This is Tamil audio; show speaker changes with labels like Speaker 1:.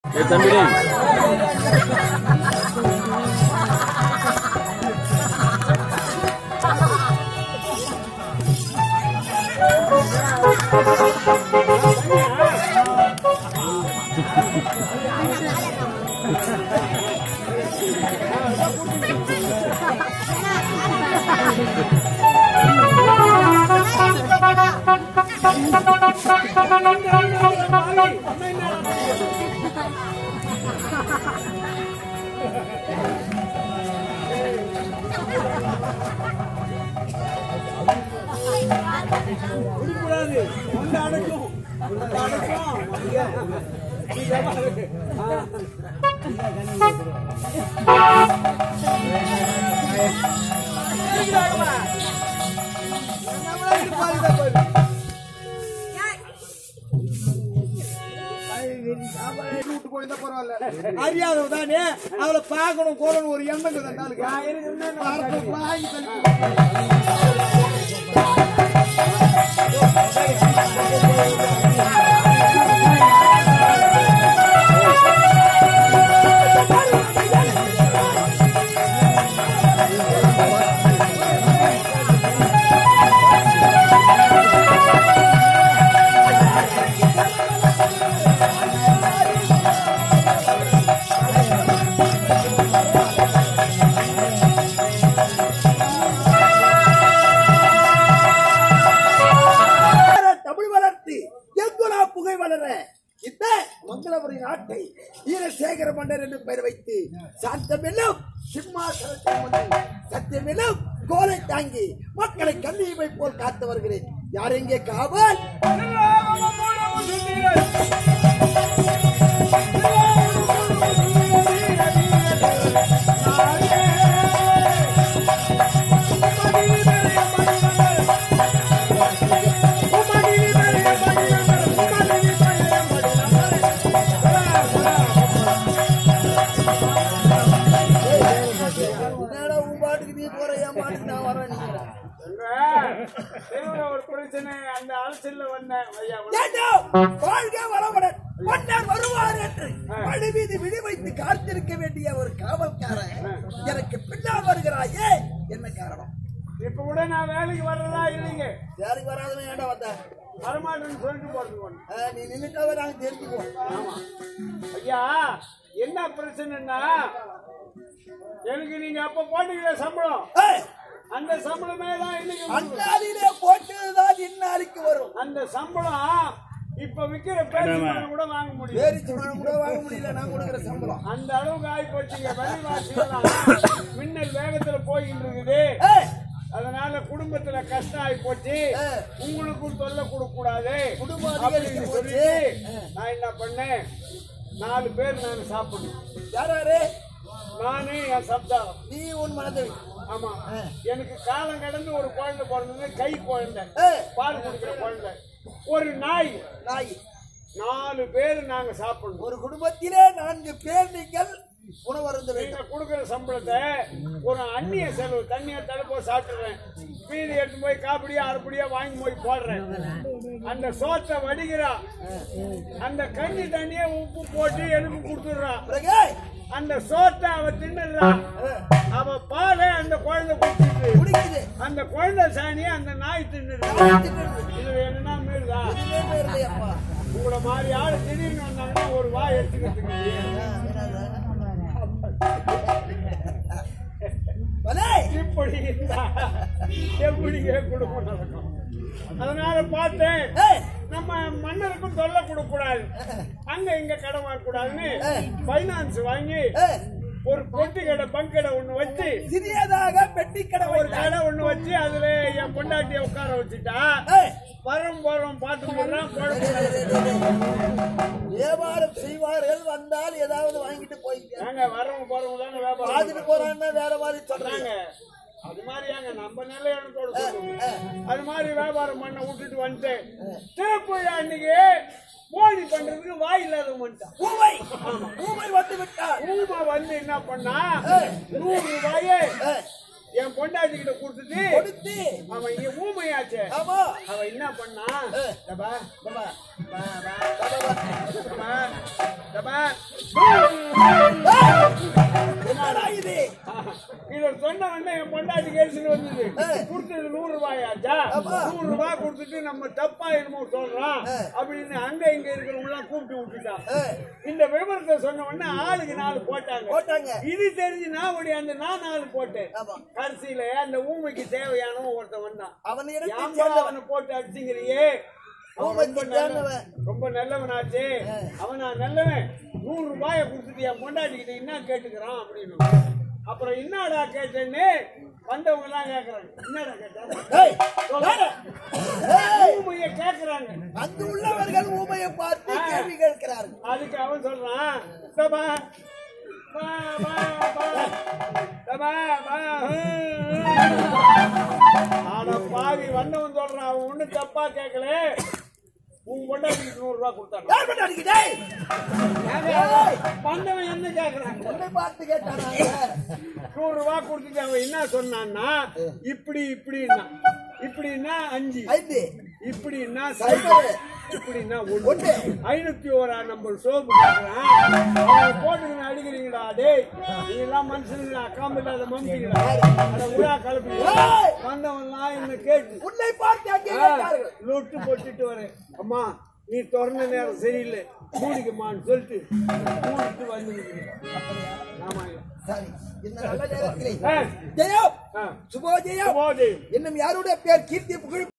Speaker 1: ஏ தம்பி
Speaker 2: குடிக்கூடாது உண்டு அடைக்கும் உண்டு அடைக்கும் அறியாதவ தானே அவளை பார்க்கணும் கோலணும் ஒரு எண்ணம் தன்னாலுக்கு வாங்கி தள்ளி தமிழ் வளர்த்து எங்குலா புகை வளர இந்த மங்களபுரி நாட்டை வீரசேகர மன்னர் என்று பெயர் வைத்து சாந்தமெல்லாம் சிம்மாசனத்தில் வந்து சத்தியமெல்லாம் கோலை தாங்கி மக்களை கண்ணியமை போல் காத்து வருகிறேன் யார் எங்கே காவல் என்னடா உன் பாட்டுக்கு நீ போற என் பாட்டுக்கு நான் வரேன் நீங்கடா.
Speaker 3: தெருவுல ஒரு பிரச்சனை அந்த அலசல்ல வந்தேன் ஐயா
Speaker 2: ஏண்டா, வாழ்க வளமுடன் மன்னர் வருவார் என்று பழி மீது விழி வைத்து காத்திருக்க வேண்டிய ஒரு காவல்காரன் எனக்கு பின்னால் வருகிறாயே என்ன காரணம்
Speaker 3: இப்ப கூட நான் வேலைக்கு வர்றதா இல்லைங்க
Speaker 2: வேலைக்கு வராதவன் ஏன்டா வந்த
Speaker 3: வரமாட்டேன்னு சொல்லிட்டு போறது ஒண்ணு
Speaker 2: ஆ, நீ நின்னுட்டாவே நாங்க தெரிஞ்சுக்குவோம்
Speaker 3: ஆமா ஐயா என்ன பிரச்சனைன்னா எனக்கு நீங்க அப்ப போட்டீங்களே சம்பளம்
Speaker 2: ஏய்,
Speaker 3: அந்த சம்பளமே தான் இன்னைக்கு வரும்.
Speaker 2: அந்நாளிலே போட்டதுதான் இந்நாளைக்கு வரும்
Speaker 3: அந்த சம்பளம் இப்ப விக்கிற பேச்சு கூட வாங்க முடியும்
Speaker 2: பேரிச்சு பணம் கூட வாங்க முடியல நான் கொடுக்குற சம்பளம்
Speaker 3: அந்த அளவுக்கு ஆகி போச்சுங்க விலைவாசியெல்லாம் மின்னல் வேகத்துல போயிட்டு இருக்குது
Speaker 2: ஏய்,
Speaker 3: அதனால குடும்பத்துல கஷ்டம் ஆகி போச்சு
Speaker 2: ஆ.
Speaker 3: உங்களுக்கும் தொல்லை கொடுக்க கூடாது
Speaker 2: குடும்பம்
Speaker 3: அப்படின்னு
Speaker 2: அதிகரிச்சு
Speaker 3: சொல்லிட்டு
Speaker 2: போச்சு.
Speaker 3: நான் என்ன பண்ணேன் நாலு பேர் நான் சாப்பிடணும்
Speaker 2: யாராரு
Speaker 3: நானு என் சப்தாரம்
Speaker 2: நீ உன் மனதை
Speaker 3: ஆமா எனக்கு காலம் கடந்து ஒரு குழந்தை பிறந்தது கை குழந்தை
Speaker 2: ஏய்,
Speaker 3: பால் குடிக்கிற குழந்தை ஒரு நாய்
Speaker 2: நாய்
Speaker 3: நாலு பேர் நாங்க சாப்பிடணும்
Speaker 2: ஒரு குடும்பத்திலே நான்கு பேர் நீங்கள் உணவருந்த வேண்டும்
Speaker 3: நீங்க கொடுக்குற சம்பளத்தை ஒரு அந்நிய செலவு தண்ணியை தடுப்போ சாப்பிடுறேன் மீதி எடுத்து போய் காப்படியா அரைப்படியா வாங்கி போய் போடுறேன் அந்த சோத்தை வடிகிறா அந்த கஞ்சி தண்ணியை உப்பு போட்டு எனக்கு கொடுத்துடுறா
Speaker 2: பிறகு
Speaker 3: அந்த சோத்தை அவ தின்னுடுறா அவ பாலை அந்த குழந்தை குடிச்சிட்டு
Speaker 2: குடிக்குது
Speaker 3: அந்த குழந்தை சாணியை அந்த நாய் தின்னுடுறா இது என்னன்னா மீறுதா
Speaker 2: இதுவே பேருது அப்பா
Speaker 3: உங்களை மாதிரி ஆள் திடீர்னு வந்தாங்கன்னா ஒரு வாய் எடுத்துக்கிட்டு
Speaker 2: பலே
Speaker 3: இப்படி இருந்தா எப்படிங்க குடும்பம் நடக்கும் அதனால பார்த்தேன்
Speaker 2: ஏய்,
Speaker 3: நம்ம மன்னருக்கும் தொல்லை கொடுக்க கூடாது அங்க இங்க கடன் வாங்க கூடாதுன்னு பைனான்ஸ் வாங்கி
Speaker 2: ஏய்,
Speaker 3: ஒரு பொட்டி கடை பங்க் கடை ஒண்ணு வச்சு
Speaker 2: சிறியதாக பெட்டி கடை
Speaker 3: ஒரு
Speaker 2: வைத்தார்.
Speaker 3: கடை ஒண்ணு வச்சு அதுல என் பொண்டாட்டிய உட்கார வச்சுட்டா
Speaker 2: ஏய்,
Speaker 3: வரம் போறோம் பாட்டு போடுறான்
Speaker 2: டேய், டேய், டேய், டேய், டேய். வியாபாரம் செய்வார்கள் வந்தால் ஏதாவது வாங்கிட்டு போய்க்க
Speaker 3: நாங்க வரவங்க போறவங்க தானே வியாபாரம்
Speaker 2: பார்த்துட்டு போறான்னா வேற மாதிரி சொல்றாங்க
Speaker 3: சொல்றாங்க அது மாதிரியாங்க நம்ம நிலையானத்தோட சொல்லுவோம் அது மாதிரி வியாபாரம் பண்ண விட்டுட்டு வந்துட்டேன் திருப்பூர் அன்னைக்கு மோடி பண்றதுக்கு வாய் இல்லாதவன் வந்துட்டான்
Speaker 2: ஊமை ஊமை வந்து விட்டார்
Speaker 3: ஊமா வந்து என்ன பண்ணா நூறு ரூபாயே என் பொண்டாட்டி கிட்ட கொடுத்துட்டு
Speaker 2: கொடுத்து
Speaker 3: அவன் இங்க ஊமையாச்சே
Speaker 2: ஆமா
Speaker 3: அவன் என்ன பண்ணான் டபா, டபா, பா, பா, டபா, டபா.
Speaker 2: என்னடா இது
Speaker 3: இத சொன்ன உடனே என் பொண்டாட்டி கேசுன்னு வந்தது
Speaker 2: ஏய்.
Speaker 3: கொடுத்தது நூறு ரூபாயாச்சா
Speaker 2: ஆமா.
Speaker 3: நூறு ரூபாய் கொடுத்துட்டு நம்ம தப்பா என்னமோ சொல்றோம்
Speaker 2: ஏய்.
Speaker 3: அப்படின்னு அங்க இங்க இருக்கிறவங்க எல்லாம் கூப்பிட்டு விட்டுட்டான்
Speaker 2: ஏய்.
Speaker 3: இந்த விவரத்தை சொன்ன உடனே ஆளுக்கு நாலு போட்டாங்க
Speaker 2: போட்டாங்க.
Speaker 3: இது தெரிஞ்சு நான் ஓடி அந்த நான் நாலு போட்டேன்
Speaker 2: ஆமா.
Speaker 3: கடைசியில அந்த ஊமைக்கு தேவையானவன் ஒருத்தன் வந்தான்
Speaker 2: அவன் இடத்தை
Speaker 3: ஏன்பா
Speaker 2: சேர்ந்தவன்
Speaker 3: அவனை போட்டு அடிச்சுங்கிறியே அவன்
Speaker 2: ஊமைக்கு
Speaker 3: ரொம்ப நல்லவன்.
Speaker 2: சேர்ந்தவன்.
Speaker 3: ரொம்ப நல்லவனாச்சு அவன் நான் நல்லவன் நூறு ரூபாய கொடுத்துட்டு என் பொண்டாட்டிக்கிட்ட என்ன கேட்டுக்கிறான் அப்படின்னு அப்புறம் என்னடா கேட்டேன்னு வந்தவங்க எல்லாம் கேக்குறாங்க என்னடா கேட்டாங்க
Speaker 2: ஏய், யாரு? ஏய்,
Speaker 3: ஊமைய கேக்குறாங்க
Speaker 2: அங்கு உள்ளவர்கள் ஊமையை பார்த்து கேள்வி கேட்கிறார்கள்
Speaker 3: அதுக்கு அவன் சொல்றான் தபா பா பா பா தபா பா ஆனா பாவி வந்தவன் சொல்றான் அவன் ஒண்ணு தப்பா கேட்கல உன் கொண்டாடிக்கு நூறு ரூபாய் கொடுத்தாங்க
Speaker 2: யார் பண்ணாடிக்கு டேய்
Speaker 3: வந்தவன் என்ன கேக்குறாங்க
Speaker 2: உன்னை பார்த்து கேட்டானாங்க
Speaker 3: நூறு ரூபாய் கொடுத்துட்டு அவன் என்ன சொன்னான்னா இப்படி இப்படின்னா இப்படின்னா அஞ்சு
Speaker 2: ஐந்து
Speaker 3: இப்படின்னா
Speaker 2: சைபர்.
Speaker 3: சைபர் இப்படின்னா ஒண்ணு
Speaker 2: ஒண்ணு.
Speaker 3: ஐநூத்தி ஓரா நம்பர் சோப்பு கேக்குறான் அவனை போட்டுக்கின்னு அடிக்கிறீங்கடா டேய் நீங்க எல்லாம் மனுஷனுங்க அக்காம இல்லாத மம்மிங்களா அட உலா கலப்பீங்க
Speaker 2: ஏய்!
Speaker 3: வந்தவன்லாம் என்ன கேட்டு
Speaker 2: உன்னை பார்த்து அங்கே
Speaker 3: ஆ,
Speaker 2: கேட்டார்கள்
Speaker 3: லொட்டு போட்டுட்டு வரேன் அம்மா நீ திறந்த நேரம் சரியில்லை மூடிக்குமான்னு சொல்லிட்டு மூடிட்டு வந்து ஆமா
Speaker 2: சரி இந்த நல்ல நேரத்திலே
Speaker 3: ஆ,
Speaker 2: ஜெயம்
Speaker 3: ஆ.
Speaker 2: சுபோஜெயம்
Speaker 3: போதே
Speaker 2: இன்னும் யாருடைய பேர் கீர்த்தி புகழ்